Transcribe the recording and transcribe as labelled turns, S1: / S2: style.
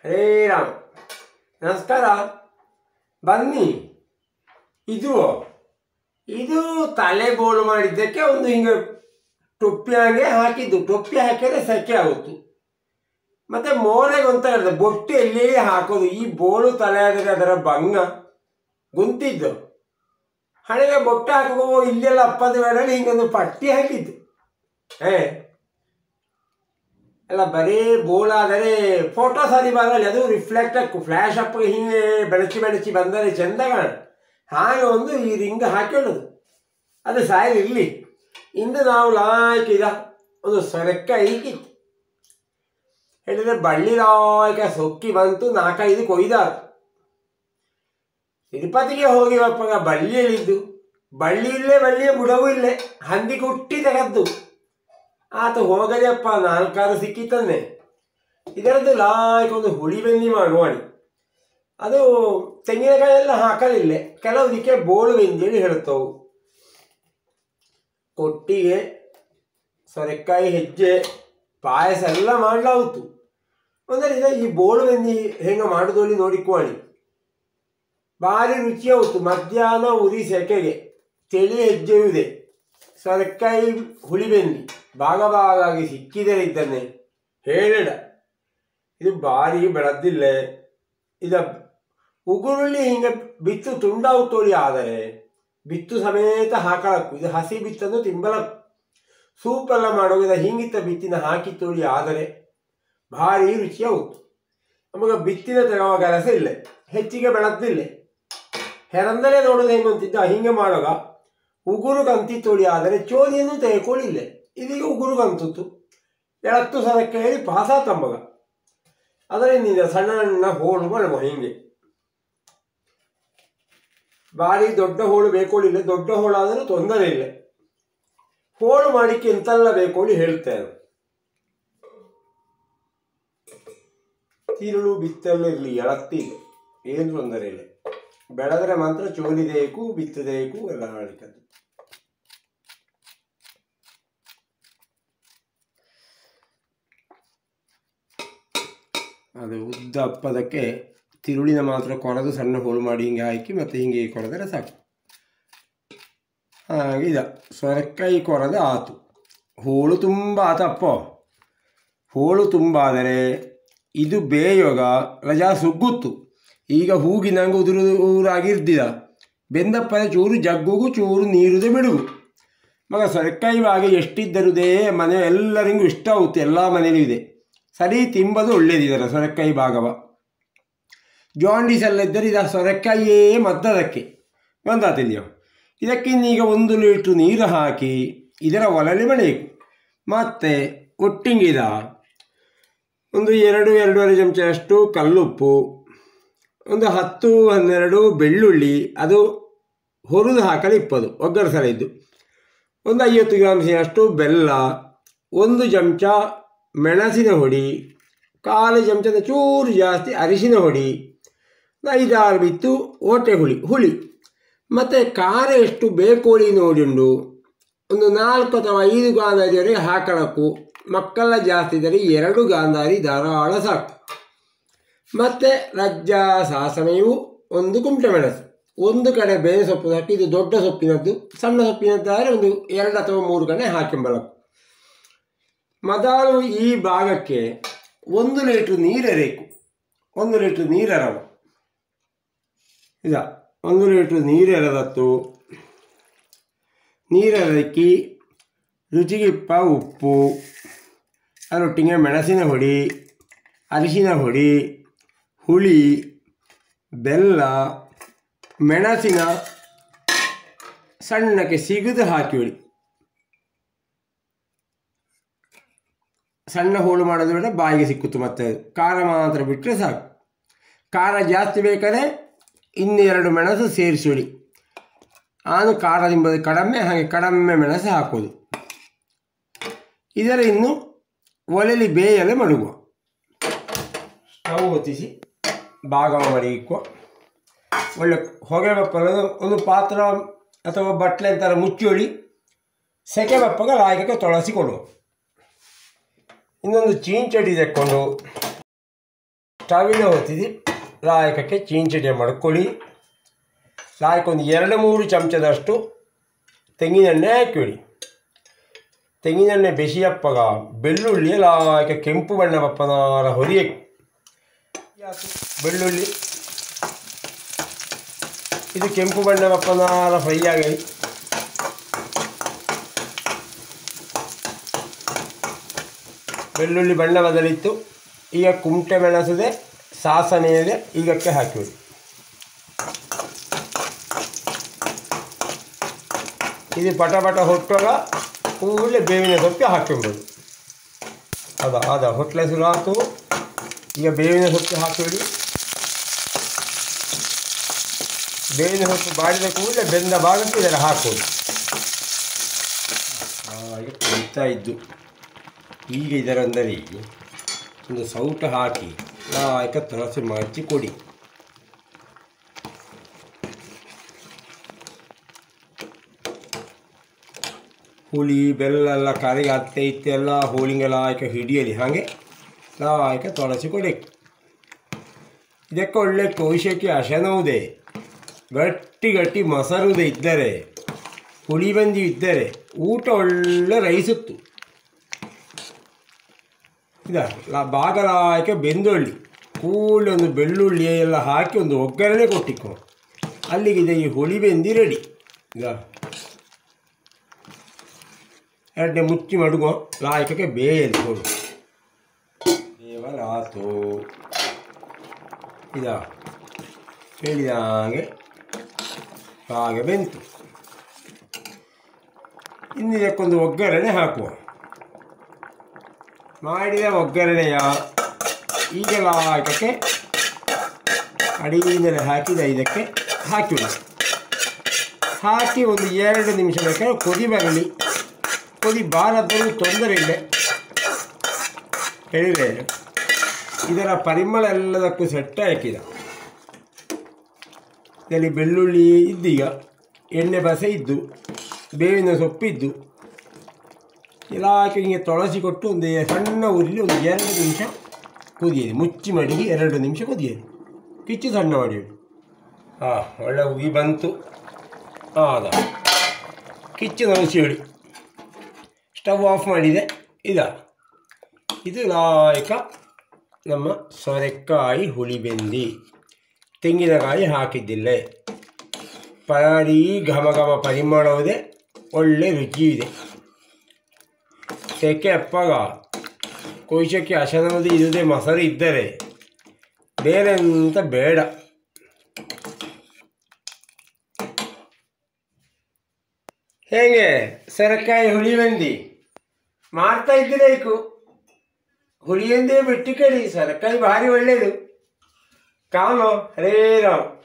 S1: ಹರೇ ರಾಮ್ ನಮಸ್ಕಾರ ಬನ್ನಿ ಇದು ಇದು ತಲೆ ಬೋಳು ಮಾಡಿದ್ದಕ್ಕೆ ಒಂದು ಹಿಂಗೆ ಟೊಪ್ಪಿ ಹಾಗೆ ಹಾಕಿದ್ದು ಟೊಪ್ಪಿ ಹಾಕಿದ್ರೆ ಸೆಕೆ ಆಗುತ್ತು ಮತ್ತೆ ಮೋನೆಗೆ ಅಂತ ಹೇಳಿದೆ ಬೊಟ್ಟು ಎಲ್ಲಿ ಹಾಕೋದು ಈ ಬೋಳು ತಲೆ ಆದರೆ ಅದರ ಭಂಗ ಗುಂತಿದ್ದು ಹಣೆಗೆ ಬೊಟ್ಟು ಹಾಕೋ ಇಲ್ಲೆಲ್ಲ ಅಪ್ಪದ ಬೇಡಲ್ಲಿ ಹಿಂಗೊಂದು ಪಟ್ಟಿ ಹಾಕಿದ್ದು ಏ ಎಲ್ಲ ಬರೀ ಬೋಳಾದರೆ ಫೋಟೋ ಸರಿ ಬರಲ್ಲ ಅದು ರಿಫ್ಲೆಕ್ಟ್ ಹಾಕು ಫ್ಲ್ಯಾಶ್ ಅಪ್ ಹಿಂಗೆ ಬೆಳಚಿ ಬೆಳಚಿ ಬಂದರೆ ಚೆಂದ ಕಾಣ ಹಾಗೆ ಒಂದು ಈ ರಿಂಗ್ ಹಾಕೊಳ್ಳೋದು ಅದು ಸಾಯಿಲ್ ಇರಲಿ ಇಂದು ನಾವು ಲಾಯ್ಕ್ ಇದ ಒಂದು ಸೊರಕ್ಕ ಐಕಿತ್ತು ಹೇಳಿದ್ರೆ ಬಳ್ಳಿ ಲಾಯ್ಕ ಸೊಕ್ಕಿ ಬಂತು ನಾಲ್ಕೈದು ಕೊಯ್ದಾರು ತಿರುಪತಿಗೆ ಹೋಗಿ ಬಪ್ಪಗ ಬಳ್ಳಿಯಲ್ಲಿದ್ದು ಬಳ್ಳಿ ಇಲ್ಲೇ ಬಳ್ಳಿಯ ಬುಡವೂ ಇಲ್ಲೇ ಹಂದಿ ಕುಟ್ಟಿ ತೆಗೆದ್ದು ಆತ ಹೋಗಲಿಯಪ್ಪ ನಾಲ್ಕಾರು ಸಿಕ್ಕಿತನ್ನೆ ಇದರದ್ದು ಲಾಯ್ಕ್ ಒಂದು ಹುಳಿ ಬೆಂದಿ ಮಾಡುವಾಡಿ ಅದು ತೆಂಗಿನಕಾಯಿ ಎಲ್ಲ ಹಾಕಲಿಲ್ಲ ಕೆಲವುದಕ್ಕೆ ಬೋಳು ಬೆಂದಿ ಹೇಳಿ ಹೇಳ್ತವು ಕೊಟ್ಟಿಗೆ ಸೊರೆಕಾಯಿ ಹೆಜ್ಜೆ ಪಾಯಸ ಎಲ್ಲ ಮಾಡಲಾಗುತ್ತು ಅಂದರೆ ಇದು ಈ ಬೋಳು ಬೆಂದಿ ಹೆಂಗೆ ಮಾಡುದಲ್ಲಿ ನೋಡಿಕೊಳ್ಳಿ ಭಾರಿ ರುಚಿಯಾಗುತ್ತು ಮಧ್ಯಾಹ್ನ ಉರಿ ಸೆಕೆಗೆ ಚಳಿ ಹೆಜ್ಜೆಯೂ ಇದೆ ಸೊರೆಕಾಯಿ ಹುಳಿ ಬೆಂದಿ ಭಾಗ ಭಾಗಾಗಿ ಸಿಕ್ಕಿದರೆ ಇದ್ದಾನೆ ಹೇಳಿಡ ಇದು ಭಾರಿ ಬೆಳೆದಿಲ್ಲ ಇದ ಉಗುರುಳ್ಳಿ ಹಿಂಗೆ ಬಿತ್ತು ತುಂಡಾವುತೋಳಿ ಆದರೆ ಬಿತ್ತು ಸಮೇತ ಹಾಕಳಕ್ಕು ಇದು ಹಸಿ ಬಿತ್ತನ್ನು ತಿಂಬಲಕ್ಕು ಸೂಪ್ ಎಲ್ಲ ಮಾಡುವಾಗ ಹಿಂಗಿತ್ತ ಬಿತ್ತಿನ ಹಾಕಿ ತೋಳಿ ಆದರೆ ಭಾರಿ ರುಚಿಯಾಗುತ್ತು ನಮಗೆ ಬಿತ್ತಿನ ತಗೊವ ಕೆಲಸ ಇಲ್ಲ ಹೆಚ್ಚಿಗೆ ಬೆಳೆದಿಲ್ಲ ಹೆರಂದಲೇ ನೋಡೋದು ಹೆಂಗೆ ಅಂತಿದ್ದ ಹಿಂಗೆ ಮಾಡುವಾಗ ಉಗುರು ಕಂತಿ ತೋಳಿ ಆದರೆ ಚೋಲಿಯನ್ನು ತೆಗೆಕೊಳ್ಳಿಲ್ಲ ಇದೀಗ ಉಗುರು ಕಂತಿತ್ತು ಎಳತ್ತು ಸರಕ್ಕೆ ಹೇಳಿ ಪಾಸ ತಂಬಗ ಅದರಿಂದ ಸಣ್ಣ ಸಣ್ಣ ಹೋಳು ಮಾಡುವ ಹಿಂಗೆ ಭಾರಿ ದೊಡ್ಡ ಹೋಳು ಬೇಕೋಳಿಲ್ಲ ದೊಡ್ಡ ಹೋಳಾದರೂ ತೊಂದರೆ ಇಲ್ಲ ಹೋಳು ಮಾಡಿಕ್ಕೆ ಎಂತೆಲ್ಲ ಬೇಕೋಳಿ ಹೇಳ್ತೇನೆ ತಿರುಳು ಬಿತ್ತಲು ಇರಲಿ ಎಳತ್ತಿಲ್ಲ ಏನು ತೊಂದರೆ ಇಲ್ಲ ಬೆಳೆದ್ರೆ ಮಾತ್ರ ಚೋಲಿದೇಕು ಬಿತ್ತದೇಕು ಎಲ್ಲ ಹಾಳಿಕದ್ದು ಅದು ಉದ್ದ ಅಪ್ಪದಕ್ಕೆ ತಿರುಳಿನ ಮಾತ್ರ ಕೊರೆದು ಸಣ್ಣ ಹೋಳು ಮಾಡಿ ಹಿಂಗೆ ಹಾಕಿ ಮತ್ತು ಹಿಂಗೆ ಕೊರೆದರೆ ಸಾಕು ಹಾಗೆ ಇದ ಸೊರಕಾಯಿ ಕೊರೆದು ಆತು ಹೋಳು ತುಂಬ ಆತಪ್ಪ ಹೋಳು ತುಂಬ ಆದರೆ ಇದು ಬೇಯೋಗ ರಜಾ ಸುಗ್ಗುತ್ತು ಈಗ ಹೂಗಿನಂಗೆ ಉದುರು ಊರಾಗಿರ್ದಿದ ಬೆಂದಪ್ಪನ ಚೂರು ಜಗ್ಗುಗೂ ಚೂರು ನೀರುದೇ ಬಿಡುಗು ಮಗ ಸೊರಕಾಯಿ ಹಾಗೆ ಎಷ್ಟಿದ್ದರುದೇ ಮನೆ ಎಲ್ಲರಿಗೂ ಇಷ್ಟ ಆಗುತ್ತೆ ಎಲ್ಲ ಮನೆಯಲ್ಲೂ ಇದೆ ಸರಿ ತಿಂಬದು ಒಳ್ಳೇದಿದ್ದಾರೆ ಸೊರಕಾಯಿ ಭಾಗವ ಜಾಂಡೀಸ್ ಎಲ್ಲ ಇದ್ದರೆ ಇದು ಸೊರಕಾಯಿಯೇ ಮದ್ದದಕ್ಕೆ ಬಂದಾತಿಲ್ಯೋ ಇದಕ್ಕಿನ್ನೀಗ ಒಂದು ಲೀಟ್ರ್ ನೀರು ಹಾಕಿ ಇದರ ಒಲಲಿ ಬೆಳೆಯಬೇಕು ಮತ್ತು ಒಟ್ಟಿಂಗಿದ ಒಂದು ಎರಡು ಎರಡೂವರೆ ಚಮಚದಷ್ಟು ಕಲ್ಲುಪ್ಪು ಒಂದು ಹತ್ತು ಹನ್ನೆರಡು ಬೆಳ್ಳುಳ್ಳಿ ಅದು ಹುರಿದು ಹಾಕಲು ಇಪ್ಪದು ಒಗ್ಗರು ಸಲ ಇದ್ದು ಒಂದು ಐವತ್ತು ಗ್ರಾಮ್ಸಿನಷ್ಟು ಬೆಲ್ಲ ಒಂದು ಚಮಚ ಮೆಣಸಿನ ಹೊಡಿ ಕಾಲು ಚಮಚದ ಚೂರು ಜಾಸ್ತಿ ಅರಿಶಿನ ಹೊಡಿ ಐದಾರು ಬಿತ್ತು ಓಟೆ ಹುಳಿ ಹುಳಿ ಮತ್ತು ಖಾರ ಎಷ್ಟು ಬೇಕೋಳಿ ನೋಡಿಂಡು ಒಂದು ನಾಲ್ಕು ಅಥವಾ ಐದು ಗಾಂಧಾರಿವರೆಗೆ ಹಾಕಳಕ್ಕು ಮಕ್ಕಳ ಜಾಸ್ತಿ ಇದ್ದರೆ ಎರಡು ಗಾಂಧಾರಿ ಧಾರಾಳ ಸಾಕು ಮತ್ತು ರಜ್ಜ ಸಾಸನೆಯು ಒಂದು ಕುಮಟೆ ಮೆಣಸು ಒಂದು ಕಡೆ ಬೇರೆ ಸೊಪ್ಪು ಹಾಕಿ ಇದು ದೊಡ್ಡ ಸೊಪ್ಪಿನದ್ದು ಸಣ್ಣ ಸೊಪ್ಪಿನದ್ದಾದರೆ ಒಂದು ಎರಡು ಅಥವಾ ಮೂರು ಕಡೆ ಹಾಕಿಂಬಳಕು ಮೊದಲು ಈ ಭಾಗಕ್ಕೆ ಒಂದು ಲೀಟ್ರ್ ನೀರೆಬೇಕು ಒಂದು ಲೀಟ್ರ್ ನೀರೆರವ ಇದ ಒಂದು ಲೀಟ್ರ್ ನೀರೆರದತ್ತು ನೀರೆರಕ್ಕಿ ರುಚಿಗಿಪ್ಪ ಉಪ್ಪು ಅದರೊಟ್ಟಿಗೆ ಮೆಣಸಿನ ಹೊಡಿ ಅರಿಶಿನ ಹೊಡಿ ಹುಳಿ ಬೆಲ್ಲ ಮೆಣಸಿನ ಸಣ್ಣಕ್ಕೆ ಸಿಗದು ಹಾಕಿ ಹೊಡಿ ಸಣ್ಣ ಹೋಳು ಮಾಡೋದು ಬೇಡ ಬಾಯಿಗೆ ಸಿಕ್ಕುತ್ತು ಮತ್ತೆ ಅದು. ಖಾರ ಮಾತ್ರ ಬಿಟ್ಟರೆ ಸಾಕು ಖಾರ ಜಾಸ್ತಿ ಬೇಕಾದ್ರೆ ಇನ್ನೆರಡು ಮೆಣಸು ಸೇರಿಸಿ ಹೊಡಿ ಆನು ಖಾರ ತಿಂಬದು ಕಡಿಮೆ ಹಾಗೆ ಕಡಿಮೆ ಮೆಣಸು ಹಾಕೋದು ಇದರ ಇನ್ನು ಒಲೆಯಲ್ಲಿ ಬೇಯಲು ಮಡಗುವ ಸ್ಟವ್ ಹೊತ್ತಿಸಿ ಭಾಗವ ಮಾಡಿ ಇಕ್ಕುವ ಒಳ್ಳೆ ಹೊಗೆ ಬಪ್ಪಲ್ಲ ಒಂದು ಪಾತ್ರ ಅಥವಾ ಬಟ್ಲೆ ಅಂತಾರೆ ಮುಚ್ಚೋಳಿ ಸೆಕೆ ಬಪ್ಪಗ ಲಾಯಕಕ್ಕೆ ತೊಳಸಿ ಕೊಡುವ ಇನ್ನೊಂದು ಚೀಂಚಡಿ ತೆಕ್ಕೊಂಡು ಸ್ಟವಿನ ಹೊತ್ತಿದ್ದು ಲಾಯಕಕ್ಕೆ ಚೀಂಚಟೆ ಮಾಡ್ಕೊಳ್ಳಿ ಲಾಯಕ ಒಂದು ಎರಡು ಮೂರು ಚಮಚದಷ್ಟು ತೆಂಗಿನೆಣ್ಣೆ ಹಾಕಿಬಿಡಿ ತೆಂಗಿನೆಣ್ಣೆ ಬೆಸಿಯಪ್ಪಗ ಬೆಳ್ಳುಳ್ಳಿ ಲಾಯಕ ಕೆಂಪು ಬಣ್ಣ ಬಪ್ಪನಾರ ಹೊರಿಯಕ್ಕೆ ಬೆಳ್ಳುಳ್ಳಿ ಇದು ಕೆಂಪು ಬಣ್ಣ ಬಪ್ಪನಾರ ಫ್ರೈ ಆಗಲಿ ಬೆಳ್ಳುಳ್ಳಿ ಬಣ್ಣ ಬದಲಿತ್ತು ಈಗ ಕುಮಟೆ ಮೆಣಸದೆ ಸಾಸನೆ ಇದೆ ಈಗಕ್ಕೆ ಹಾಕಿಬಿಡಿ ಇದು ಪಟ ಪಟ ಹೊಟ್ಟುವಾಗ ಕೂಡಲೇ ಬೇವಿನ ಸೊಪ್ಪು ಹಾಕ್ಕೊಂಬಿಡು ಅದ ಅದ ಹೊಟ್ಲೆ ಶುರು ಆಯ್ತು ಈಗ ಬೇವಿನ ಸೊಪ್ಪು ಹಾಕಿಬಿಡಿ ಬೇವಿನ ಸೊಪ್ಪು ಬಾಡಿದ ಕೂಡಲೇ ಬೆಂದ ಭಾಗಕ್ಕೆ ಇದರ ಹಾಕೋದು ಹಾಗೆ ಕುಡಿತಾ ಇದ್ದು ಈಗ ಇದರಂದರೆ ಒಂದು ಸೌಟ ಹಾಕಿ ನಾಯಕ ತುಳಸಿ ಮಚ್ಚಿ ಕೊಡಿ ಹುಳಿ ಬೆಲ್ಲ ಎಲ್ಲ ಕರಿಗೆ ಅತ್ತೆ ಇತ್ತೆ ಎಲ್ಲ ಹೋಳಿಗೆಲ್ಲ ಆಯ್ಕೆ ಹಿಡಿಯಲಿ ಹಾಗೆ ನಾಯಕ ತುಳಸಿ ಕೊಡಿ ಇದಕ್ಕೆ ಒಳ್ಳೆ ಕೋಶಕ್ಕೆ ಅಶನವುದೇ ಗಟ್ಟಿ ಗಟ್ಟಿ ಮೊಸರುದೇ ಇದ್ದರೆ ಹುಳಿ ಬಂದಿ ಇದ್ದರೆ ಊಟ ಒಳ್ಳೆ ರೈಸುತ್ತು ಇದ ಬಾಗಲಾಯ್ಕೆ ಬೆಂದುಳ್ಳಿ ಕೂಡಲೇ ಒಂದು ಬೆಳ್ಳುಳ್ಳಿ ಎಲ್ಲ ಹಾಕಿ ಒಂದು ಒಗ್ಗರಣೆ ಕೊಟ್ಟಿಕ್ಕೋ ಅಲ್ಲಿಗೆ ಇದೆ ಈ ಹುಳಿ ಬೆಂದಿ ರೆಡಿ ಇದ ಎರಡನೇ ಮುಚ್ಚಿ ಮಡುಗೋ ಲಾಯಕಕ್ಕೆ ಬೇಯಲಿ ಕೊಡು ದೇವರಾತು ಇದ ಹೇಳಿದ ಹಾಗೆ ಹಾಗೆ ಬೆಂತು ಇನ್ನು ಇದಕ್ಕೊಂದು ಒಗ್ಗರಣೆ ಹಾಕುವ ಮಾಡಿದ ಒಗ್ಗರಣೆಯ ಈಗ ಲಾಯಕಕ್ಕೆ ಅಡಿಯಿಂದಲೇ ಹಾಕಿದ ಇದಕ್ಕೆ ಹಾಕಿಬಿಡಿ ಹಾಕಿ ಒಂದು ಎರಡು ನಿಮಿಷ ಬೇಕಾದ್ರೆ ಕೊದಿ ಬರಲಿ ಕೊದಿ ಬಾರದರೂ ತೊಂದರೆ ಇಲ್ಲ ಹೇಳಿದೆ ಇದರ ಪರಿಮಳ ಎಲ್ಲದಕ್ಕೂ ಸೆಟ್ ಹಾಕಿದ ಇದರಲ್ಲಿ ಬೆಳ್ಳುಳ್ಳಿ ಇದ್ದೀಗ ಎಣ್ಣೆ ಬಸೆ ಇದ್ದು ಬೇವಿನ ಸೊಪ್ಪಿದ್ದು ಎಲ್ಲ ಹಾಕಿ ಹಿಂಗೆ ತುಳಸಿ ಕೊಟ್ಟು ಒಂದು ಸಣ್ಣ ಉರಿಲಿ ಒಂದು ಎರಡು ನಿಮಿಷ ಕುದಿಯಲಿ ಮುಚ್ಚಿ ಮಡಿಗೆ ಎರಡು ನಿಮಿಷ ಕುದಿಯಲಿ ಕಿಚ್ಚು ಸಣ್ಣ ಮಾಡಿ ಹಾಂ ಒಳ್ಳೆ ಉಗಿ ಬಂತು ಹಾಂ ಅದ ಕಿಚ್ಚು ನವಸಿ ಹೇಳಿ ಸ್ಟವ್ ಆಫ್ ಮಾಡಿದೆ ಇದ ಇದು ಲಾಯಕ ನಮ್ಮ ಸೊರೆಕಾಯಿ ಹುಳಿ ಬೆಂದಿ ತೆಂಗಿನಕಾಯಿ ಹಾಕಿದ್ದಿಲ್ಲ ಪರಿ ಘಮ ಘಮ ಪರಿಮಳವಿದೆ ಒಳ್ಳೆ ರುಚಿ ಇದೆ ಸೆಕೆ ಅಪ್ಪಾಗ ಕೊಯ್ಸಕ್ಕೆ ಅಶನವದಿ ಇಲ್ಲದೆ ಮೊಸರು ಇದ್ದರೆ ಬೇರೆ ಅಂತ ಬೇಡ ಹೇಗೆ ಸರಕಾಯಿ ಹುಳಿ ಬಂದಿ ಮಾಡ್ತಾ ಇದ್ದಿರಬೇಕು ಹುಳಿಯಂದೇ ಬಿಟ್ಟು ಕಡಿ ಸರಕಾಯಿ ಭಾರಿ ಒಳ್ಳೆಯದು ಕಾಮೋ ಹರೇ ರಾಮ್